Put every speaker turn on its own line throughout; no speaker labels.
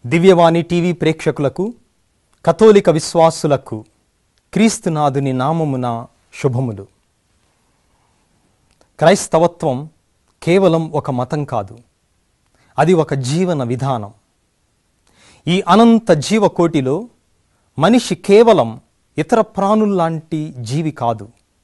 దివ్యవాణి TV ప్రేక్షకులకు కథోలిక విశ్వాసులకు క్రీస్తునాథుని నామమున శుభములు క్రైస్తవత్వం కేవలం ఒక మతం కాదు అది ఒక జీవన విధానం ఈ అనంత జీవకోటిలో మనిషి కేవలం ఇతర ప్రాణుల్లాంటి జీవి కాదు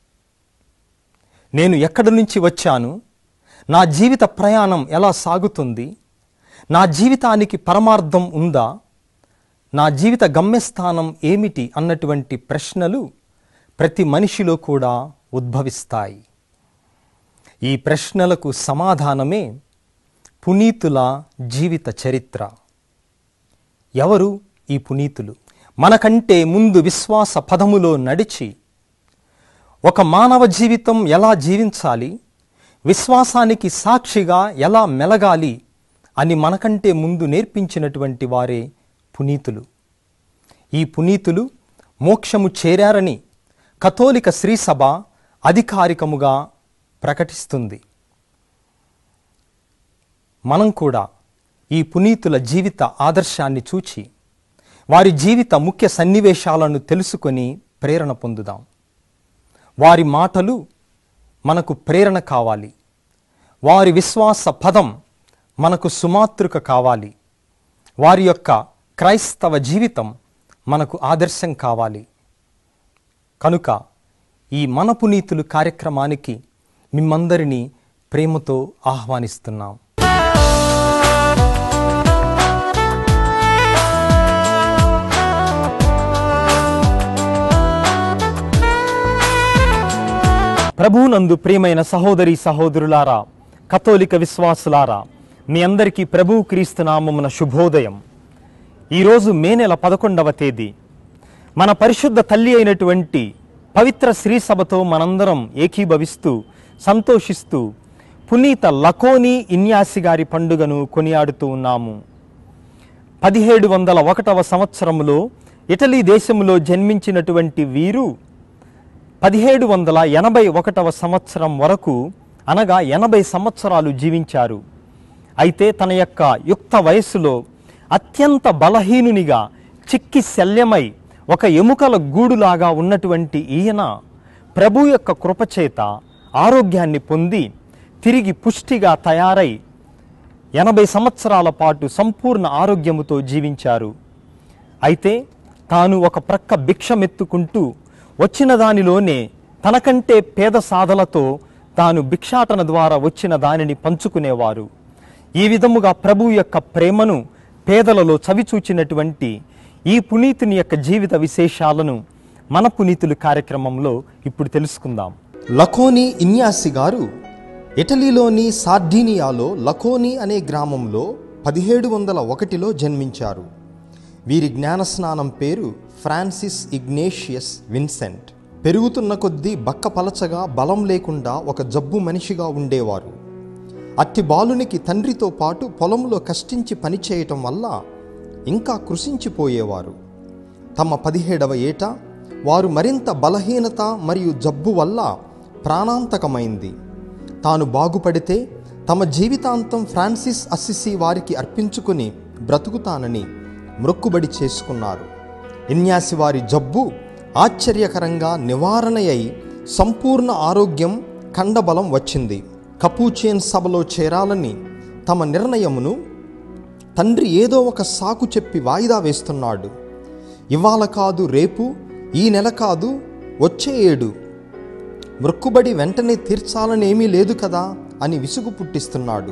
నేను ఎక్కడి నుంచి వచ్చాను నా జీవిత ప్రయాణం ఎలా సాగుతుంది నా జీవితానికి పరమార్థం ఉందా నా జీవిత గమ్యస్థానం ఏమిటి అన్నటువంటి ప్రశ్నలు ప్రతి మనిషిలో కూడా ఉద్భవిస్తాయి ఈ ప్రశ్నలకు సమాధానమే పునీతుల జీవిత చరిత్ర ఎవరు ఈ పునీతులు మనకంటే ముందు విశ్వాస పదములో నడిచి ఒక మానవ జీవితం ఎలా జీవించాలి విశ్వాసానికి సాక్షిగా ఎలా మెలగాలి అని మనకంటే ముందు నేర్పించినటువంటి వారే పునీతులు ఈ పునీతులు మోక్షము చేరారని కథోలిక శ్రీసభ అధికారికముగా ప్రకటిస్తుంది మనం కూడా ఈ పునీతుల జీవిత ఆదర్శాన్ని చూచి వారి జీవిత ముఖ్య సన్నివేశాలను తెలుసుకొని ప్రేరణ పొందుదాం వారి మాటలు మనకు ప్రేరణ కావాలి వారి విశ్వాస పదం మనకు సుమాతృక కావాలి వారి యొక్క క్రైస్తవ జీవితం మనకు ఆదర్శం కావాలి కనుక ఈ మన పునీతులు కార్యక్రమానికి మిమ్మందరినీ ప్రేమతో ఆహ్వానిస్తున్నాం ప్రభువునందు ప్రియమైన సహోదరి సహోదరులారా కథోలిక విశ్వాసులారా మీ అందరికీ ప్రభువు క్రీస్తు నామమున శుభోదయం ఈరోజు మే నెల పదకొండవ తేదీ మన పరిశుద్ధ తల్లి అయినటువంటి పవిత్ర శ్రీ సభతో మనందరం ఏకీభవిస్తూ సంతోషిస్తూ పునీత లకోని ఇన్యాసి గారి పండుగను కొనియాడుతూ ఉన్నాము పదిహేడు వందల ఒకటవ సంవత్సరములో ఇటలీ దేశములో జన్మించినటువంటి వీరు పదిహేడు వందల ఎనభై ఒకటవ సంవత్సరం వరకు అనగా ఎనభై సంవత్సరాలు జీవించారు అయితే తన యొక్క యుక్త వయస్సులో అత్యంత బలహీనునిగా చిక్కి శల్యమై ఒక ఎముకల గూడులాగా ఉన్నటువంటి ఈయన ప్రభు యొక్క కృపచేత ఆరోగ్యాన్ని పొంది తిరిగి పుష్టిగా తయారై ఎనభై సంవత్సరాల పాటు సంపూర్ణ ఆరోగ్యముతో జీవించారు అయితే తాను ఒక ప్రక్క భిక్షమెత్తుకుంటూ వచ్చిన దానిలోనే తనకంటే పేద సాధలతో తాను భిక్షాటన ద్వారా వచ్చిన దానిని పంచుకునేవారు ఈ విధముగా ప్రభు యొక్క ప్రేమను పేదలలో చవిచూచినటువంటి ఈ పునీతుని యొక్క జీవిత విశేషాలను మన పునీతులు కార్యక్రమంలో ఇప్పుడు తెలుసుకుందాం
లకోని ఇన్యాసి గారు ఇటలీలోని సార్డీనియాలో లకోని అనే గ్రామంలో పదిహేడు వందల ఒకటిలో జన్మించారు వీరి జ్ఞానస్నానం పేరు ఫ్రాన్సిస్ ఇగ్నేషియస్ విన్సెంట్ పెరుగుతున్న కొద్దీ బక్కపలచగా బలం లేకుండా ఒక జబ్బు మనిషిగా ఉండేవారు అట్టి బాలునికి తండ్రితో పాటు పొలంలో కష్టించి పనిచేయటం వల్ల ఇంకా కృషించిపోయేవారు తమ పదిహేడవ ఏట వారు మరింత బలహీనత మరియు జబ్బు వల్ల ప్రాణాంతకమైంది తాను బాగుపడితే తమ జీవితాంతం ఫ్రాన్సిస్ అస్సిసి వారికి అర్పించుకుని బ్రతుకుతానని మ్రొక్కుబడి చేసుకున్నారు ఇన్యాసి వారి జబ్బు ఆశ్చర్యకరంగా నివారణ అయి సంపూర్ణ ఆరోగ్యం కండబలం వచ్చింది కపూచియన్ సభలో చేరాలని తమ నిర్ణయమును తండ్రి ఏదో ఒక సాకు చెప్పి వాయిదా వేస్తున్నాడు ఇవాళ కాదు రేపు ఈ నెల కాదు వచ్చే ఏడు మృక్కుబడి వెంటనే తీర్చాలనేమీ లేదు కదా అని విసుగు పుట్టిస్తున్నాడు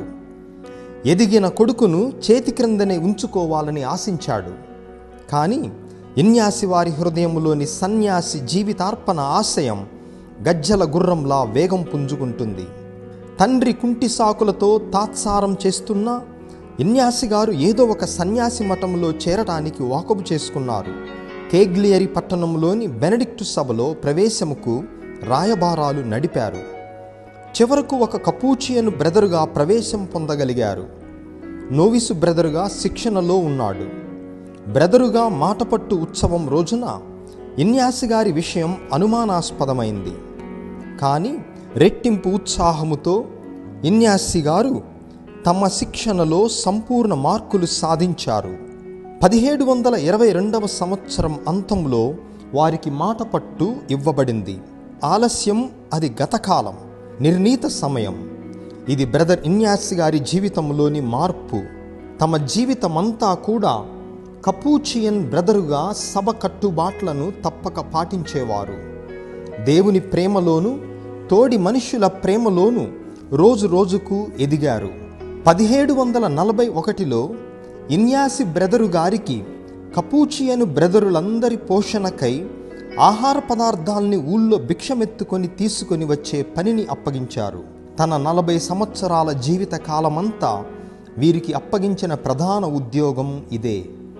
ఎదిగిన కొడుకును చేతి క్రిందనే ఉంచుకోవాలని ఆశించాడు కానీ ఇన్యాసి వారి హృదయములోని సన్యాసి జీవితార్పణ ఆశయం గజ్జల గుర్రంలా వేగం పుంజుకుంటుంది తండ్రి కుంటి సాకులతో తాత్సారం చేస్తున్న ఇన్యాసి గారు ఏదో ఒక సన్యాసి మఠంలో చేరటానికి వాకపు చేసుకున్నారు కేగ్లియరి పట్టణంలోని బెనడిక్టు సభలో ప్రవేశముకు రాయబారాలు నడిపారు చివరకు ఒక కపూచియను బ్రదరుగా ప్రవేశం పొందగలిగారు నోవిసు బ్రదరుగా శిక్షణలో ఉన్నాడు బ్రదరుగా మాటపట్టు ఉత్సవం రోజున ఇన్యాసి గారి విషయం అనుమానాస్పదమైంది కానీ రెట్టింపు ఉత్సాహముతో ఇన్యాసి గారు తమ శిక్షణలో సంపూర్ణ మార్కులు సాధించారు పదిహేడు వందల ఇరవై రెండవ సంవత్సరం అంతంలో వారికి మాట పట్టు ఇవ్వబడింది ఆలస్యం అది గతకాలం నిర్ణీత సమయం ఇది బ్రదర్ ఇన్యాస్ గారి జీవితంలోని మార్పు తమ జీవితమంతా కూడా కపూచియన్ బ్రదరుగా సభ కట్టుబాట్లను తప్పక పాటించేవారు దేవుని ప్రేమలోను తోడి మనుష్యుల ప్రేమలోను రోజు రోజుకు ఎదిగారు పదిహేడు వందల నలభై ఒకటిలో ఇన్యాసి బ్రదరు గారికి కపూచియను బ్రదరులందరి పోషణకై ఆహార పదార్థాల్ని ఊళ్ళో భిక్షమెత్తుకొని తీసుకొని వచ్చే పనిని అప్పగించారు తన నలభై సంవత్సరాల జీవిత కాలమంతా వీరికి అప్పగించిన ప్రధాన ఉద్యోగం ఇదే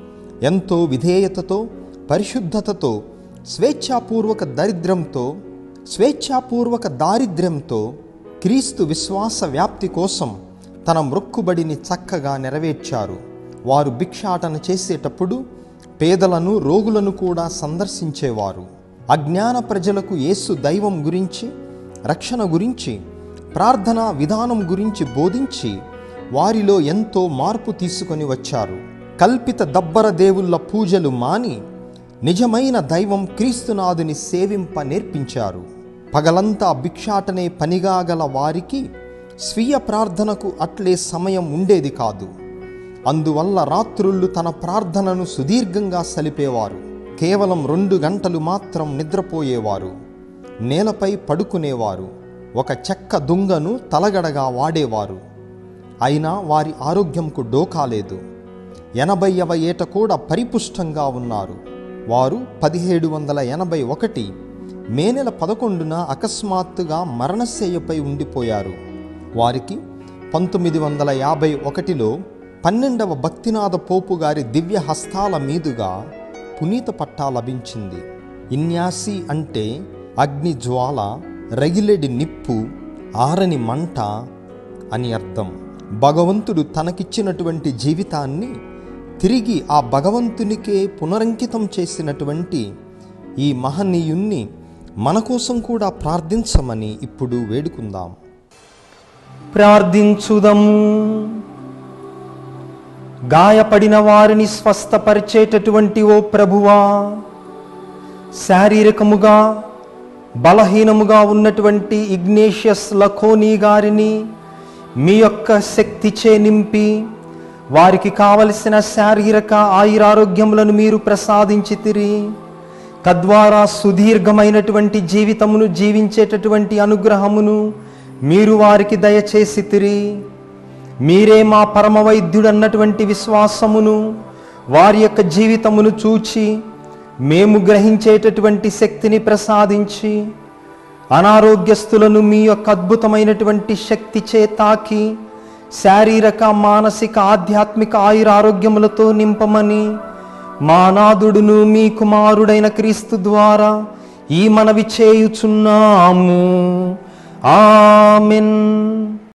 ఎంతో విధేయతతో పరిశుద్ధతతో స్వేచ్ఛాపూర్వక దరిద్రంతో స్వేచ్ఛాపూర్వక దారిద్ర్యంతో క్రీస్తు విశ్వాస వ్యాప్తి కోసం తన మృక్కుబడిని చక్కగా నెరవేర్చారు వారు భిక్షాటన చేసేటప్పుడు పేదలను రోగులను కూడా సందర్శించేవారు అజ్ఞాన ప్రజలకు యేసు దైవం గురించి రక్షణ గురించి ప్రార్థనా విధానం గురించి బోధించి వారిలో ఎంతో మార్పు తీసుకొని వచ్చారు కల్పిత దబ్బర దేవుళ్ళ పూజలు మాని నిజమైన దైవం క్రీస్తునాథుని సేవింప నేర్పించారు పగలంతా భిక్షాటనే పనిగా గల వారికి స్వీయ ప్రార్థనకు అట్లే సమయం ఉండేది కాదు అందువల్ల రాత్రుళ్ళు తన ప్రార్థనను సుదీర్ఘంగా సలిపేవారు కేవలం రెండు గంటలు మాత్రం నిద్రపోయేవారు నేలపై పడుకునేవారు ఒక చెక్క దుంగను తలగడగా వాడేవారు అయినా వారి ఆరోగ్యంకు డోకాలేదు ఎనభైవ ఏట కూడా పరిపుష్టంగా ఉన్నారు వారు పదిహేడు వందల ఎనభై ఒకటి మే నెల పదకొండున అకస్మాత్తుగా మరణశయ్యపై ఉండిపోయారు వారికి పంతొమ్మిది వందల యాభై ఒకటిలో పన్నెండవ భక్తినాథ పోపు గారి దివ్య హస్తాల మీదుగా పునీత పట్టా లభించింది ఇన్యాసి అంటే అగ్ని జ్వాల రగిలెడి నిప్పు ఆరని మంట అని అర్థం భగవంతుడు తనకిచ్చినటువంటి జీవితాన్ని తిరిగి ఆ భగవంతునికే పునరంకితం చేసినటువంటి ఈ మహనీయుణ్ణి మన కోసం కూడా ప్రార్థించమని ఇప్పుడు వేడుకుందాం
ప్రార్థించుదము గాయపడిన వారిని స్వస్థపరిచేటటువంటి ఓ ప్రభువా శారీరకముగా బలహీనముగా ఉన్నటువంటి ఇగ్నేషియస్ లఖోనీ గారిని మీ యొక్క శక్తిచే నింపి వారికి కావలసిన శారీరక ఆయురారోగ్యములను మీరు ప్రసాదించితిరి తద్వారా సుదీర్ఘమైనటువంటి జీవితమును జీవించేటటువంటి అనుగ్రహమును మీరు వారికి దయచేసితిరి మీరే మా పరమ వైద్యుడు అన్నటువంటి విశ్వాసమును వారి యొక్క జీవితమును చూచి మేము గ్రహించేటటువంటి శక్తిని ప్రసాదించి అనారోగ్యస్తులను మీ యొక్క అద్భుతమైనటువంటి శక్తి చే తాకి శారీరక మానసిక ఆధ్యాత్మిక ఆయురారోగ్యములతో నింపమని మా నాదుడును మీ కుమారుడైన క్రీస్తు ద్వారా ఈ మనవి చేయుచున్నాము ఆమెన్